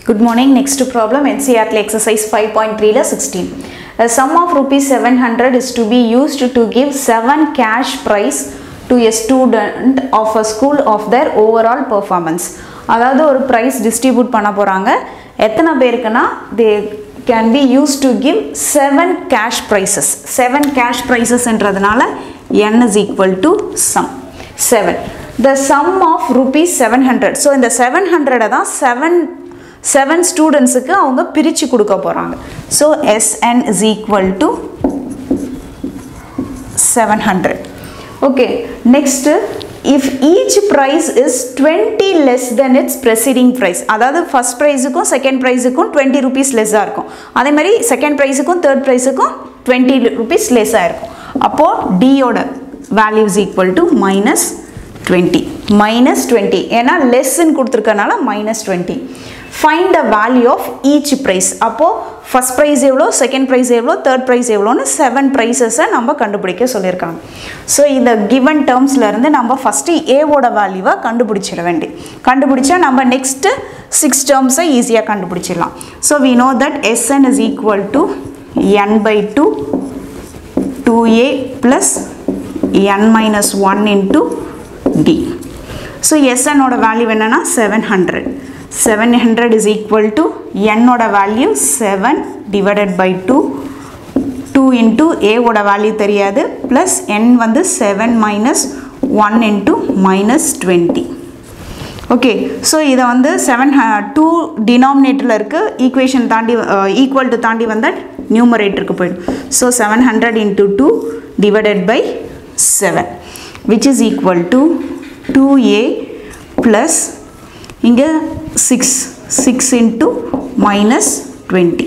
Good morning. Next problem NCERT exercise 5.3 la 16. A sum of rupees 700 is to be used to give 7 cash prize to a student of a school of their overall performance. அதாவது ஒரு price distribute பண்ண போகிறாங்க எத்தனை பேருக்குன்னா they can be used to give seven cash prizes seven cash ப்ரைஸஸ்ன்றதுனால n is equal to sum seven the sum of rupees seven hundred so இந்த seven ஹண்ட்ரடை தான் செவன் செவன் ஸ்டூடெண்ட்ஸுக்கு அவங்க பிரித்து கொடுக்க போகிறாங்க so S N is equal to seven hundred okay next if each prize is twenty less then it's preceding prize அதாவது first ப்ரைஸுக்கும் செகண்ட் ப்ரைஸுக்கும் டுவெண்ட்டி ருபீஸ் லெஸ்ஸாக இருக்கும் அதே மாதிரி செகண்ட் ப்ரைஸுக்கும் தேர்ட் ப்ரைஸுக்கும் டுவெண்ட்டி ருபீஸ் லெஸ்ஸாக இருக்கும் அப்போது டியோட value is equal to minus twenty minus twenty ஏன்னா லெஸ்ன்னு கொடுத்துருக்கனால minus twenty find the value of each prize அப்போது ஃபஸ்ட் ப்ரைஸ் எவ்வளோ செகண்ட் ப்ரைஸ் எவ்வளோ தேர்ட் ப்ரைஸ் எவ்வளோன்னு செவன் ப்ரைஸஸை நம்ம கண்டுபிடிக்க சொல்லியிருக்காங்க ஸோ இந்த கிவன் டேர்ம்ஸ்லேருந்து நம்ம ஃபஸ்ட்டு ஏவோட வேல்யூவை கண்டுபிடிச்சிட வேண்டி கண்டுபிடிச்சா நம்ம நெக்ஸ்ட்டு சிக்ஸ் டேர்ம்ஸை ஈஸியாக கண்டுபிடிச்சிடலாம் so we know that S N is equal to n by two two a plus n minus one into d so எஸ்என்னோட வேல்யூ என்னென்னா seven hundred seven hundred is equal to என்னோட value seven divided by two two into ஏவோட value தெரியாது plus n வந்து seven minus one into minus twenty okay so இதை வந்து seven two டினாமினேட்டரில் இருக்குது ஈக்குவேஷன் தாண்டி ஈக்குவல் டு தாண்டி வந்தால் நியூமரேட்டருக்கு போயிடும் so seven hundred into two divided by seven which is equal to two a plus இங்கே six six into minus twenty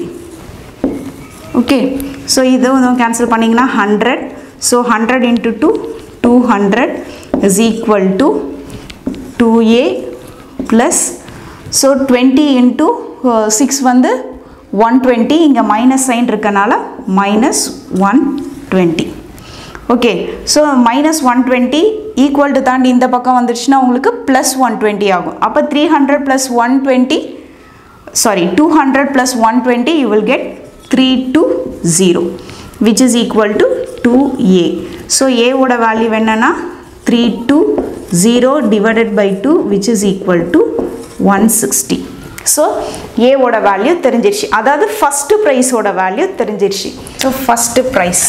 okay so இது வந்து கேன்சல் பண்ணிங்கன்னா hundred so hundred into two two hundred is equal to two a plus so twenty into six வந்து one twenty இங்கே minus sign இருக்கனால minus one twenty okay so minus one twenty equal to தாண்டி இந்த பக்கம் வந்துடுச்சுன்னா உங்களுக்கு plus one twenty ஆகும் அப்போ three hundred plus one twenty sorry two hundred plus one twenty you will get three two zero which is equal to two A so ஏவோட value என்னென்னா three two zero divided by two which is equal to one sixty so ஏவோட value தெரிஞ்சிருச்சு அதாவது first ப்ரைஸோட value தெரிஞ்சிருச்சு so first prize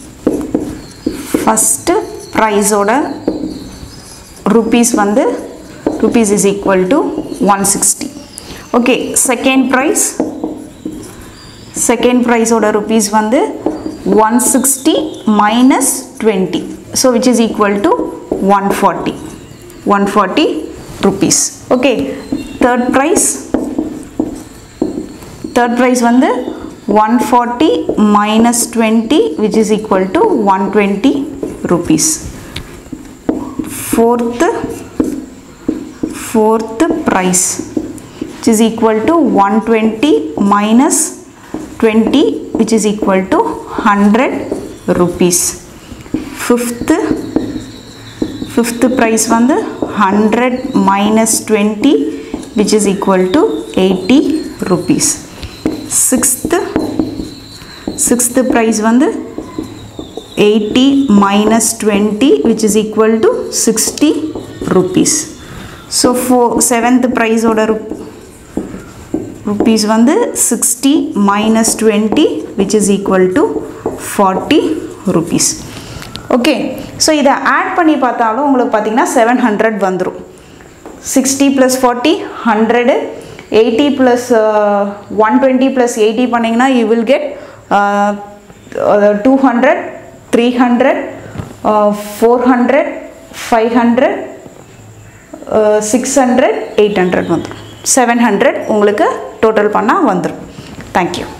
first ப்ரைஸோட rupees வந்து rupees is equal to one sixty okay second prize second ப்ரைஸோட rupees வந்து one sixty minus twenty so which is equal to one forty one forty rupees okay third prize third prize வந்து one forty minus twenty which is equal to one twenty rupees fourth fourth prize which is equal to one twenty minus twenty which is equal to hundred rupees fifth fifth prize வந்து hundred minus twenty which is equal to eighty rupees sixth sixth prize வந்து eighty minus twenty which is equal to sixty rupees so ஃபோ seventh ப்ரைஸோட ருப் rupees வந்து sixty minus twenty which is equal to forty rupees okay so இதை add பண்ணி பார்த்தாலும் உங்களுக்கு பார்த்தீங்கன்னா செவன் ஹண்ட்ரட் வந்துடும் sixty plus forty hundred eighty plus one twenty plus eighty பண்ணிங்கன்னா you will get two hundred three hundred four hundred five hundred six hundred eight hundred வந்துடும் seven hundred உங்களுக்கு total பண்ணால் வந்துடும் தேங்க்யூ